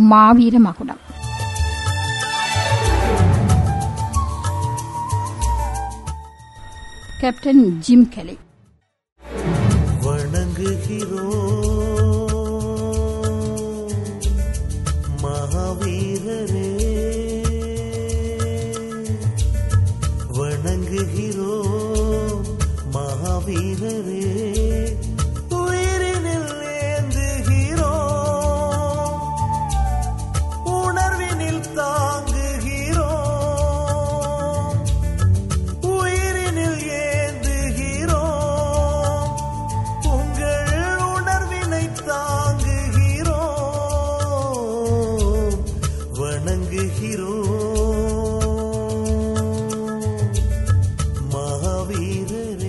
மாவீர மகுடம் captain gym Kelly வணங்குகிறோம் மகாவீரரே வணங்குகிறோம் மகாவீரரே உயிரினில் ஏந்துகிறோம் உணர்வினில் தாங்குகிறோம் உயிரினில் ஏந்துகிறோம் உங்கள் உணர்வினை தாங்குகிறோம் வணங்குகிறோம் மகாவீரரே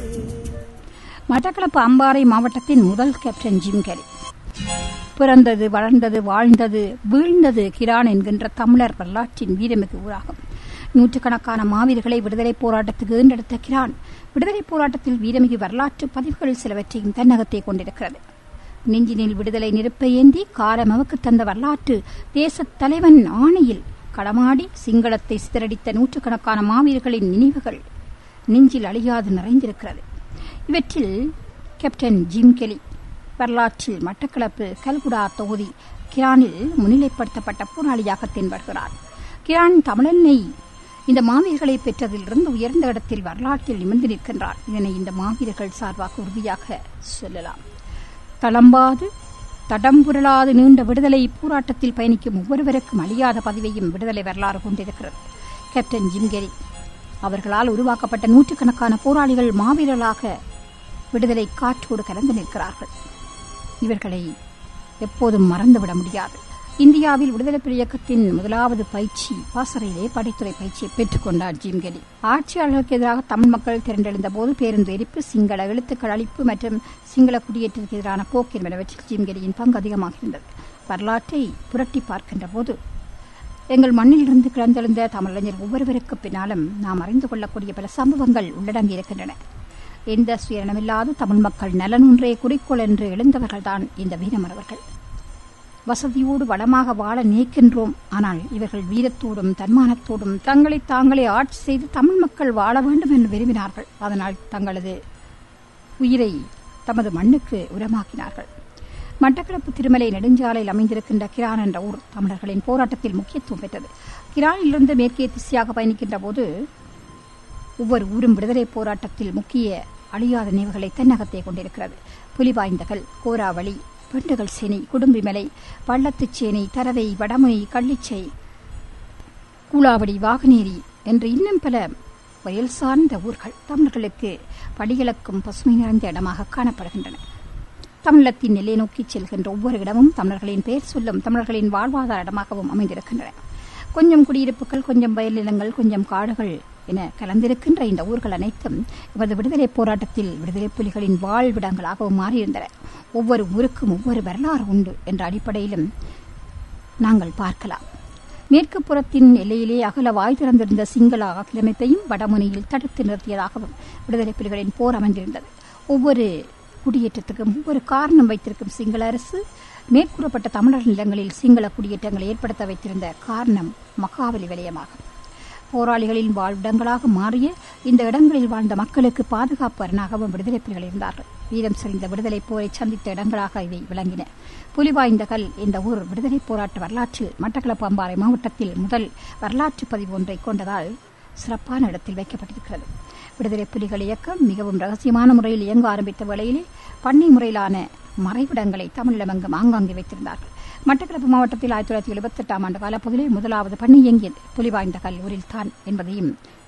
மட்டக்களப்பு அம்பாறை மாவட்டத்தின் முதல் கேப்டன் ஜிம் கெலி பிறந்தது வளர்ந்தது வாழ்ந்தது வீழ்ந்தது கிரான் என்கின்ற தமிழர் வரலாற்றின் வீரமிகு ஊராகும் நூற்றுக்கணக்கான மாவீரர்களை விடுதலைப் போராட்டத்துக்கு ஈண்டெடுத்த கிரான் விடுதலைப் போராட்டத்தில் வீரமிகு வரலாற்று பதிவுகள் சிலவற்றையும் தன்னகத்தை கொண்டிருக்கிறது நெஞ்சினில் விடுதலை நெருப்பை ஏந்தி காலம் அவக்கு தந்த வரலாற்று தேசத் தலைவன் ஆணையில் களமாடி சிங்களத்தை சிதறடித்த நூற்றுக்கணக்கான மாவீரர்களின் நினைவுகள் நெஞ்சில் அழியாது நிறைந்திருக்கிறது இவற்றில் கேப்டன் ஜிம் கெலி வரலாற்றில் மட்டக்களப்பு கல்குடா தொகுதி கிரானில் முன்னிலைப்படுத்தப்பட்ட போராளியாக தென்படுகிறார் கிரான் தமிழனை இந்த மாவீரர்களை பெற்றதிலிருந்து உயர்ந்த இடத்தில் வரலாற்றில் நிமிர்ந்து நிற்கின்றார் இதனை இந்த மாவீரர்கள் சார்பாக உறுதியாக சொல்லலாம் தளம்பாது தடம்புரளாது நீண்ட விடுதலை போராட்டத்தில் பயணிக்கும் ஒவ்வொருவருக்கும் அழியாத பதிவையும் விடுதலை வரலாறு கொண்டிருக்கிறது கேப்டன் ஜிம்கெரி அவர்களால் உருவாக்கப்பட்ட நூற்றுக்கணக்கான போராளிகள் மாவீரர்களாக விடுதலை காற்றோடு கலந்து நிற்கிறார்கள் இவர்களை எப்போதும் மறந்துவிட முடியாது இந்தியாவில் விடுதலை புலி இயக்கத்தின் முதலாவது பயிற்சி பாசறையிலே படைத்துறை பயிற்சியை பெற்றுக் கொண்டார் ஜிம்கெலி ஆட்சியாளர்களுக்கு எதிராக தமிழ் மக்கள் திரண்டெழுந்த போது பேருந்து எரிப்பு சிங்கள எழுத்துக்கள் அழிப்பு மற்றும் சிங்கள குடியேற்றத்திற்கு எதிரான போக்கு என்பனவற்றில் ஜிம்கெலியின் பங்கு அதிகமாக இருந்தது வரலாற்றை புரட்டி பார்க்கின்ற போது எங்கள் மண்ணிலிருந்து கிளந்தெழுந்த தமிழறிஞர் ஒவ்வொருவருக்கு பின்னாலும் நாம் அறிந்து கொள்ளக்கூடிய பல சம்பவங்கள் உள்ளடங்கி இருக்கின்றன எந்த சுயநலமில்லாத தமிழ் மக்கள் நலன் ஒன்றே குறிக்கோள் என்று எழுந்தவர்கள்தான் இந்த வீரமரவர்கள் வசதியோடு வளமாக வாழ நினைக்கின்றோம் ஆனால் இவர்கள் வீரத்தோடும் தன்மானத்தோடும் தங்களை தாங்களே ஆட்சி செய்து தமிழ் மக்கள் வாழ வேண்டும் என்று விரும்பினார்கள் அதனால் தங்களது உயிரை தமது மண்ணுக்கு உரமாக்கினார்கள் மட்டக்களப்பு திருமலை நெடுஞ்சாலையில் அமைந்திருக்கின்ற கிரான் என்ற ஊர் தமிழர்களின் போராட்டத்தில் முக்கியத்துவம் பெற்றது கிரானிலிருந்து மேற்கே திசையாக பயணிக்கின்ற போது ஒவ்வொரு ஊரும் விடுதலை போராட்டத்தில் முக்கிய அழியாத நினைவுகளை தென்னகத்தை கொண்டிருக்கிறது புலிபாய்ந்தகல் கோராவளி பெண்டுகள் சேனை குடும்பிமலை பள்ளத்துச்சேனை தரவை வடமுனை கள்ளிச்சை கூலாவடி வாகனேரி என்று இன்னும் பல வயல் சார்ந்த ஊர்கள் தமிழர்களுக்கு படிகளுக்கும் பசுமை நிறைந்த இடமாக காணப்படுகின்றன தமிழத்தின் நிலை நோக்கி செல்கின்ற ஒவ்வொரு இடமும் தமிழர்களின் பெயர் சொல்லும் தமிழர்களின் வாழ்வாதார இடமாகவும் அமைந்திருக்கின்றன கொஞ்சம் குடியிருப்புகள் கொஞ்சம் வயல் நிலங்கள் கொஞ்சம் காடுகள் என கலந்திருக்கின்ற இந்த ஊர்கள் அனைத்தும் எமது விடுதலை போராட்டத்தில் விடுதலை புலிகளின் வாழ்விடங்களாகவும் மாறியிருந்தன ஒவ்வொரு ஊருக்கும் ஒவ்வொரு வரலாறு உண்டு என்ற அடிப்படையிலும் நாங்கள் பார்க்கலாம் மேற்கு புறத்தின் எல்லையிலே அகல வாய் திறந்திருந்த சிங்கள ஆக்கிரமிப்பையும் வடமுனையில் தடுத்து நிறுத்தியதாகவும் விடுதலை புலிகளின் போர் அமைந்திருந்தது ஒவ்வொரு குடியேற்றத்துக்கும் ஒவ்வொரு காரணம் வைத்திருக்கும் சிங்கள அரசு மேற்கூறப்பட்ட தமிழர் நிலங்களில் சிங்கள குடியேற்றங்களை ஏற்படுத்த வைத்திருந்த காரணம் மகாவலி விலையமாகும் போராளிகளின் வாழ்விடங்களாக மாறிய இந்த இடங்களில் வாழ்ந்த மக்களுக்கு பாதுகாப்பு அரணாகவும் விடுதலை புலிகள் இருந்தார்கள் வீரம் செறிந்த விடுதலை போரை சந்தித்த இடங்களாக இவை விளங்கின புலிவாய்ந்தகல் இந்த ஊர் விடுதலை போராட்ட வரலாற்றில் மட்டக்களப்பு அம்பாறை மாவட்டத்தில் முதல் வரலாற்று பதிவு ஒன்றை கொண்டதால் சிறப்பான இடத்தில் வைக்கப்பட்டிருக்கிறது விடுதலை புலிகள் இயக்கம் மிகவும் ரகசியமான முறையில் இயங்க ஆரம்பித்த வேளையிலே பண்ணை முறையிலான மறைவிடங்களை தமிழமெங்கும் ஆங்காங்கே வைத்திருந்தார்கள் மட்டக்களப்பு மாவட்டத்தில் ஆயிரத்தி தொள்ளாயிரத்தி எழுபத்தி எட்டாம் ஆண்டு காலப்பகுதியில் முதலாவது பண்ணை இயங்கியது புலிவாய்ந்த கல்லூரில் தான் என்பதையும்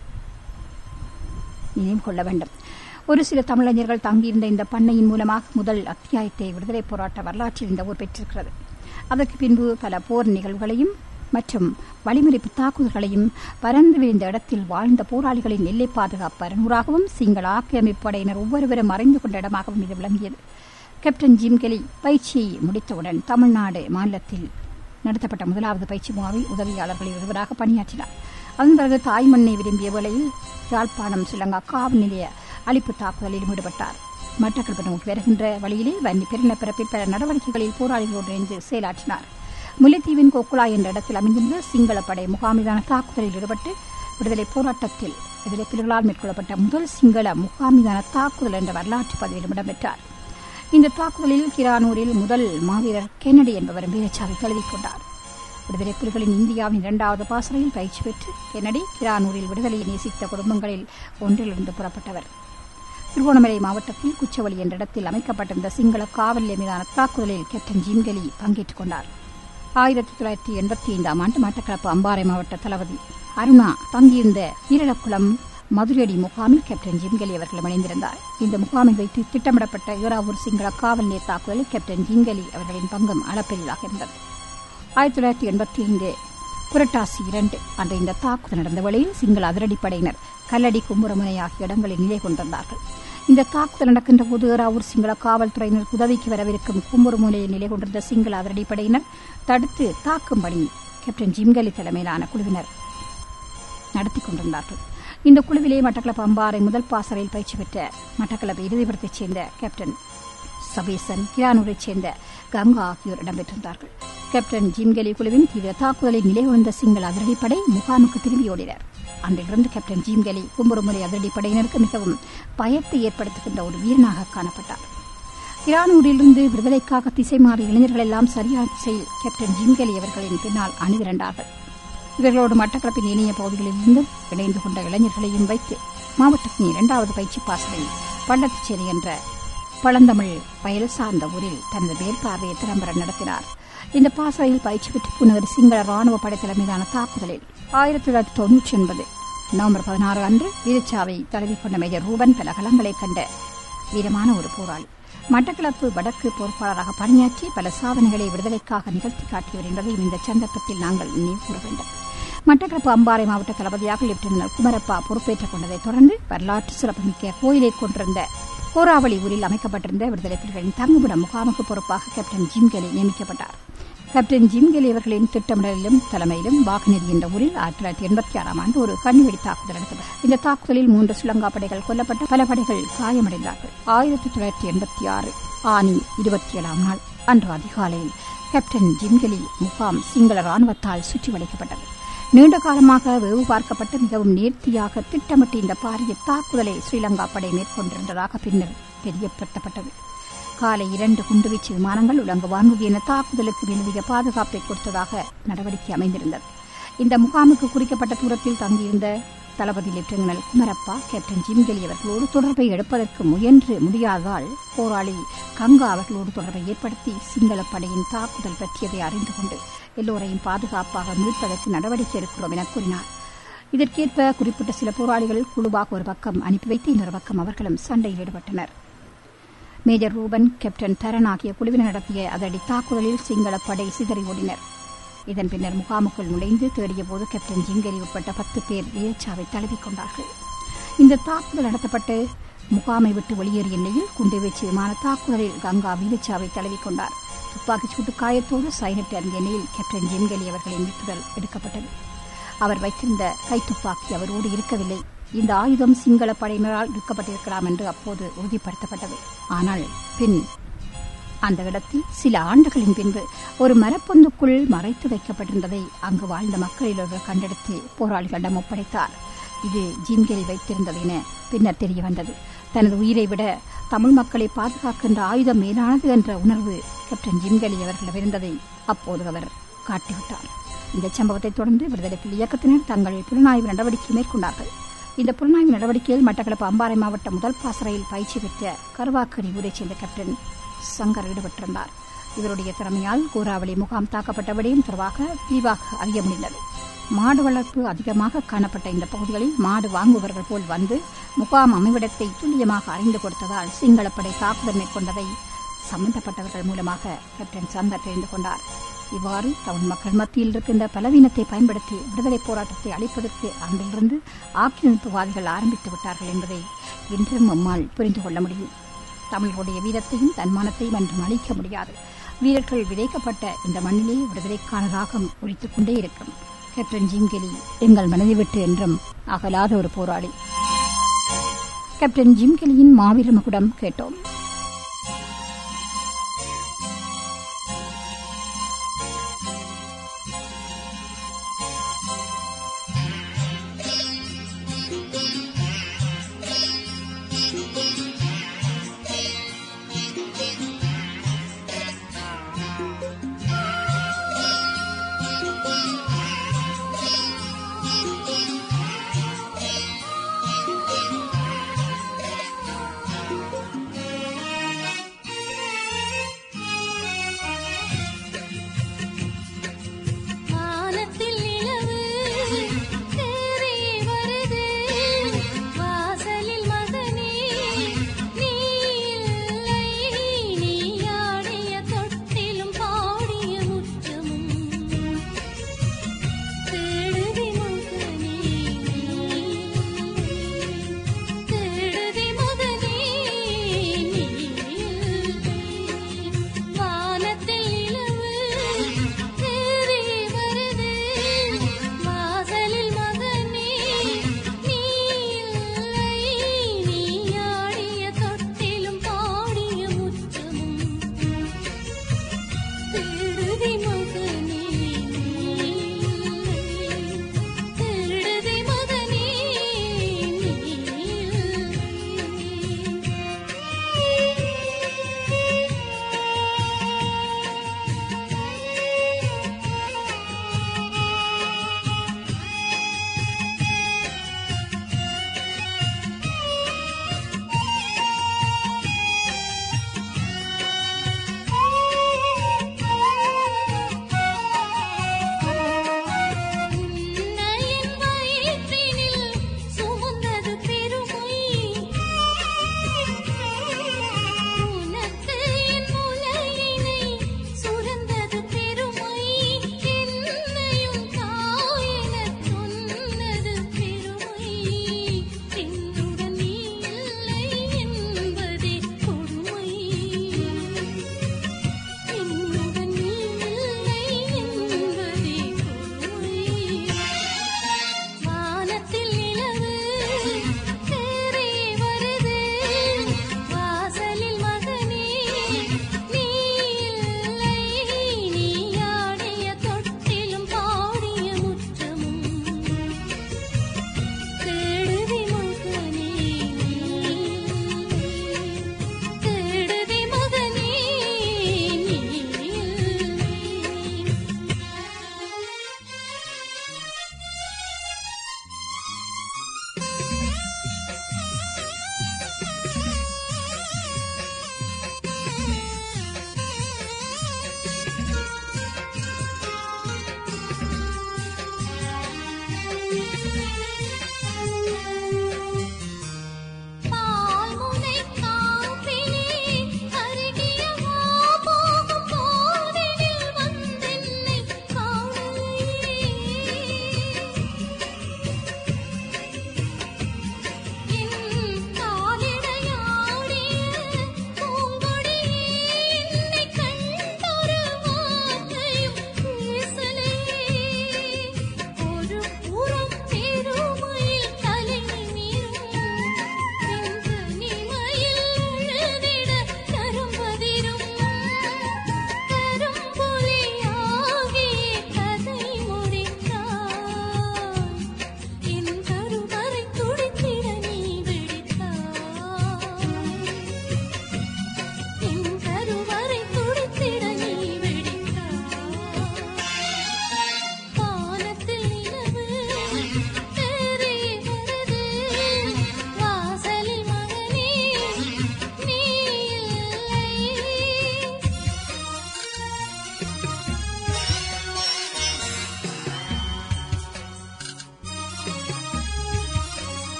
நினைவு கொள்ள வேண்டும் ஒரு சில தமிழறிஞர்கள் தங்கியிருந்த இந்த பண்ணையின் மூலமாக முதல் அத்தியாயத்தை விடுதலை போராட்ட வரலாற்றில் இந்த ஊர் பெற்றிருக்கிறது அதற்கு பின்பு பல போர் நிகழ்வுகளையும் மற்றும் வழிமுறைப்பு தாக்குதல்களையும் பறந்து விழுந்த இடத்தில் வாழ்ந்த போராளிகளின் எல்லை பாதுகாப்பு அரண்மூராகவும் சிங்கள ஆக்கிரமிப்பு படையினர் ஒவ்வொருவரும் அறிந்து கொண்ட இடமாகவும் இது விளங்கியது கேப்டன் ஜிம் கெலி பயிற்சியை முடித்தவுடன் தமிழ்நாடு மாநிலத்தில் நடத்தப்பட்ட முதலாவது பயிற்சி முகாமில் உதவியாளர்களில் ஒருவராக பணியாற்றினார் அதன் பிறகு தாய் மண்ணை விரும்பிய வேளையில் யாழ்ப்பாணம் ஸ்ரீலங்கா காவல் நிலைய அழிப்பு தாக்குதலில் ஈடுபட்டார் மட்டக்களப்பு நோக்கி வருகின்ற வழியிலே வன்னி பெருநிலப்பரப்பில் பல நடவடிக்கைகளில் போராளிகளோடு இணைந்து செயலாற்றினார் முல்லைத்தீவின் கோக்குலா என்ற இடத்தில் அமைந்திருந்த சிங்கள படை முகாமிதான தாக்குதலில் ஈடுபட்டு விடுதலை போராட்டத்தில் விடுதலை புலிகளால் மேற்கொள்ளப்பட்ட முதல் சிங்கள முகாமிதான தாக்குதல் என்ற வரலாற்று பதிவிலும் இடம்பெற்றார் இந்த தாக்குதலில் கிரானூரில் முதல் மாவீரர் கென்னடி என்பவர் வீரச்சாவை தழுவிக் கொண்டார் விடுதலை புலிகளின் இந்தியாவின் இரண்டாவது பாசறையில் பயிற்சி பெற்று கென்னடி கிரானூரில் விடுதலையை நேசித்த குடும்பங்களில் ஒன்றிலிருந்து புறப்பட்டவர் திருவோணமலை மாவட்டத்தில் குச்சவெளி என்ற இடத்தில் அமைக்கப்பட்டிருந்த சிங்கள காவல் நிலைய மீதான தாக்குதலில் கேப்டன் ஜிம்கலி பங்கேற்றுக் கொண்டார் ஆயிரத்தி தொள்ளாயிரத்தி எண்பத்தி ஐந்தாம் ஆண்டு மட்டக்களப்பு அம்பாறை மாவட்ட தளபதி அருணா தங்கியிருந்த ஈரலக்குளம் மதுரடி முகாமில் கேப்டன் ஜிம்கலி அவர்கள் இணைந்திருந்தார் இந்த முகாமில் வைத்து திட்டமிடப்பட்ட ஈராவூர் சிங்கள காவல் நிலைய தாக்குதலில் கேப்டன் ஜிம்கலி அவர்களின் பங்கும் அளப்பெரியதாக இருந்தது ஆயிரத்தி தொள்ளாயிரத்தி எண்பத்தி ஐந்து புரட்டாசி இரண்டு அன்று இந்த தாக்குதல் நடந்த வேளையில் சிங்கள அதிரடிப்படையினர் கல்லடி கும்புரமுனை ஆகிய இடங்களில் நிலை கொண்டிருந்தார்கள் இந்த தாக்குதல் நடக்கின்ற போது ஏறாவூர் சிங்கள காவல்துறையினர் உதவிக்கு வரவிருக்கும் கும்புரமுனையில் நிலை கொண்டிருந்த சிங்கள அதிரடிப்படையினர் தடுத்து தாக்கும் பணி கேப்டன் ஜிம்கலி தலைமையிலான குழுவினர் நடத்தி கொண்டிருந்தார்கள் இந்த குழுவிலே மட்டக்களப்பு அம்பாறை முதல் பாசறையில் பயிற்சி பெற்ற மட்டக்களப்பு இறுதிபுரத்தைச் சேர்ந்த கேப்டன் சபேசன் கிரானூரைச் சேர்ந்த கங்கா ஆகியோர் இடம்பெற்றிருந்தார்கள் கேப்டன் ஜிம்கலி குழுவின் தீவிர தாக்குதலில் நிலையுணர்ந்த சிங்கள அதிரடிப்படை முகாமுக்கு திரும்பி ஓடினர் அன்றிலிருந்து கேப்டன் ஜிம்கலி கும்புரமுறை அதிரடிப்படையினருக்கு மிகவும் பயத்தை ஏற்படுத்துகின்ற ஒரு வீரனாக காணப்பட்டார் கிரானூரிலிருந்து விடுதலைக்காக திசை மாறிய இளைஞர்கள் எல்லாம் சரியான திசையில் கேப்டன் ஜிம்கலி அவர்களின் பின்னால் அணிதிரண்டார்கள் இவர்களோடு மட்டக்களப்பின் இணைய பகுதிகளிலிருந்தும் இணைந்து கொண்ட இளைஞர்களையும் வைத்து மாவட்டத்தின் இரண்டாவது பயிற்சி பாசறையில் பள்ளத்துச்சேரி என்ற பழந்தமிழ் வயல் சார்ந்த ஊரில் தனது மேற்பார்வையை திறம்பட நடத்தினார் இந்த பாசறையில் பயிற்சி பெற்று புனர் சிங்கள ராணுவ படைத்தலை மீதான தாக்குதலில் ஆயிரத்தி தொள்ளாயிரத்தி தொன்னூற்றி ஒன்பது நவம்பர் பதினாறு அன்று வீரச்சாவை தழுவிக்கொண்ட மேஜர் ரூபன் பல களங்களை கண்ட வீரமான ஒரு போராளி மட்டக்களப்பு வடக்கு பொறுப்பாளராக பணியாற்றி பல சாதனைகளை விடுதலைக்காக நிகழ்த்தி காட்டியவர் என்பதையும் இந்த சந்தர்ப்பத்தில் நாங்கள் நினைவு கூற வேண்டும் மட்டக்களப்பு அம்பாறை மாவட்ட தளபதியாக லெப்டினன்ட் குமரப்பா பொறுப்பேற்றுக் கொண்டதைத் தொடர்ந்து வரலாற்று சிறப்புமிக்க கோயிலை கொண்டிருந்த கோராவளி ஊரில் அமைக்கப்பட்டிருந்த விடுதலை புலிகளின் தங்குமிட முகாமுக்கு பொறுப்பாக கேப்டன் ஜிம்கெலி நியமிக்கப்பட்டார் கேப்டன் ஜிம்கெலி அவர்களின் திட்டமிடலிலும் தலைமையிலும் வாகனேரி என்ற ஊரில் ஆயிரத்தி தொள்ளாயிரத்தி எண்பத்தி ஆறாம் ஆண்டு ஒரு கண்ணிவெடி தாக்குதல் நடந்தது இந்த தாக்குதலில் மூன்று சுலங்கா படைகள் கொல்லப்பட்டு பல படைகள் காயமடைந்தார்கள் ஆயிரத்தி தொள்ளாயிரத்தி எண்பத்தி ஆறு ஆனி இருபத்தி ஏழாம் நாள் அன்று அதிகாலையில் கேப்டன் ஜிம்கெலி முகாம் சிங்கள ராணுவத்தால் சுற்றி வளைக்கப்பட்டது நீண்ட காலமாக வேவு பார்க்கப்பட்டு மிகவும் நேர்த்தியாக திட்டமிட்டு இந்த பாரிய தாக்குதலை ஸ்ரீலங்கா படை மேற்கொண்டிருந்ததாக பின்னர் தெரியப்படுத்தப்பட்டது காலை இரண்டு குண்டுவீச்சு விமானங்கள் உலங்கு வான்முதி என தாக்குதலுக்கு மேலதிக பாதுகாப்பை கொடுத்ததாக நடவடிக்கை அமைந்திருந்தது இந்த முகாமுக்கு குறிக்கப்பட்ட தூரத்தில் தங்கியிருந்த தளபதி லெப்டினல் குமரப்பா கேப்டன் ஜிம்கெலி அவர்களோடு தொடர்பை எடுப்பதற்கு முயன்று முடியாததால் போராளி கங்கா அவர்களோடு தொடர்பை ஏற்படுத்தி சிங்கள படையின் தாக்குதல் பற்றியதை அறிந்து கொண்டு எல்லோரையும் பாதுகாப்பாக மீட்பதற்கு நடவடிக்கை எடுக்கிறோம் என கூறினார் இதற்கேற்ப குறிப்பிட்ட சில போராளிகள் குழுவாக ஒரு பக்கம் அனுப்பி வைத்து இன்னொரு பக்கம் அவர்களும் சண்டையில் ஈடுபட்டனர் மேஜர் ரூபன் கேப்டன் தரன் ஆகிய குழுவினர் நடத்திய அதடி தாக்குதலில் சிங்கள படை சிதறி ஓடினர் இதன் பின்னர் முகாமுக்குள் நுழைந்து தேடிய போது கேப்டன் ஜிங்கரி உட்பட்ட பத்து பேர் வீரச்சாவை தழுவிக் கொண்டார்கள் இந்த தாக்குதல் நடத்தப்பட்டு முகாமை விட்டு வெளியேறிய நிலையில் குண்டுவீச்சு விமான தாக்குதலில் கங்கா வீரச்சாவை தழுவிக் கொண்டார் துப்பாக்கிச் சூட்டு காயத்தோடு சைனட் அருகிய நிலையில் கேப்டன் ஜிம்கலி அவர்களின் மீட்புதல் எடுக்கப்பட்டது அவர் வைத்திருந்த கைத்துப்பாக்கி அவரோடு இருக்கவில்லை இந்த ஆயுதம் சிங்கள படையினரால் விற்கப்பட்டிருக்கலாம் என்று அப்போது உறுதிப்படுத்தப்பட்டது ஆனால் பின் அந்த இடத்தில் சில ஆண்டுகளின் பின்பு ஒரு மரப்பொந்துக்குள் மறைத்து வைக்கப்பட்டிருந்ததை அங்கு வாழ்ந்த மக்களில் ஒருவர் கண்டெடுத்து போராளிகளிடம் ஒப்படைத்தார் இது ஜிம்கெலி வைத்திருந்தது என பின்னர் தெரிய வந்தது தனது உயிரை விட தமிழ் மக்களை பாதுகாக்கின்ற ஆயுதம் மேலானது என்ற உணர்வு கேப்டன் ஜிம்கலி அவர்களிடம் இருந்ததை அப்போது அவர் காட்டிவிட்டார் இந்த சம்பவத்தை தொடர்ந்து விடுதலை புலி இயக்கத்தினர் தங்கள் புலனாய்வு நடவடிக்கை மேற்கொண்டார்கள் இந்த புலனாய்வு நடவடிக்கையில் மட்டக்களப்பு அம்பாறை மாவட்ட முதல் பாசறையில் பயிற்சி பெற்ற கருவாக்கடி ஊரைச் சேர்ந்த கேப்டன் சங்கர் ஈடுபட்டிருந்தார் இவருடைய திறமையால் கூறாவளி முகாம் தாக்கப்பட்ட விடயம் தொடர்பாக விரிவாக அறிய முடிந்தது மாடு வளர்ப்பு அதிகமாக காணப்பட்ட இந்த பகுதிகளில் மாடு வாங்குபவர்கள் போல் வந்து முகாம் அமைவிடத்தை துல்லியமாக அறிந்து கொடுத்ததால் சிங்களப்படை தாக்குதல் மேற்கொண்டதை சம்பந்தப்பட்டவர்கள் மூலமாக கேப்டன் சங்கர் தெரிந்து கொண்டார் இவ்வாறு தமிழ் மக்கள் மத்தியில் இருக்கின்ற பலவீனத்தை பயன்படுத்தி விடுதலை போராட்டத்தை அளிப்பதற்கு அன்றிலிருந்து ஆக்கிரமிப்புவாதிகள் ஆரம்பித்து விட்டார்கள் என்பதை இன்றும் நம்மால் புரிந்து கொள்ள முடியும் தமிழர்களுடைய வீரத்தையும் தன்மானத்தையும் என்றும் அழிக்க முடியாது வீரர்கள் விதைக்கப்பட்ட இந்த மண்ணிலே விடுதலைக்கான ராகம் ஒழித்துக் கொண்டே இருக்கும் கேப்டன் ஜிம்கெலி எங்கள் மனதை விட்டு என்றும் அகலாத ஒரு போராளி கேப்டன் ஜிம்கெலியின் மாவீர மகுடம் கேட்டோம்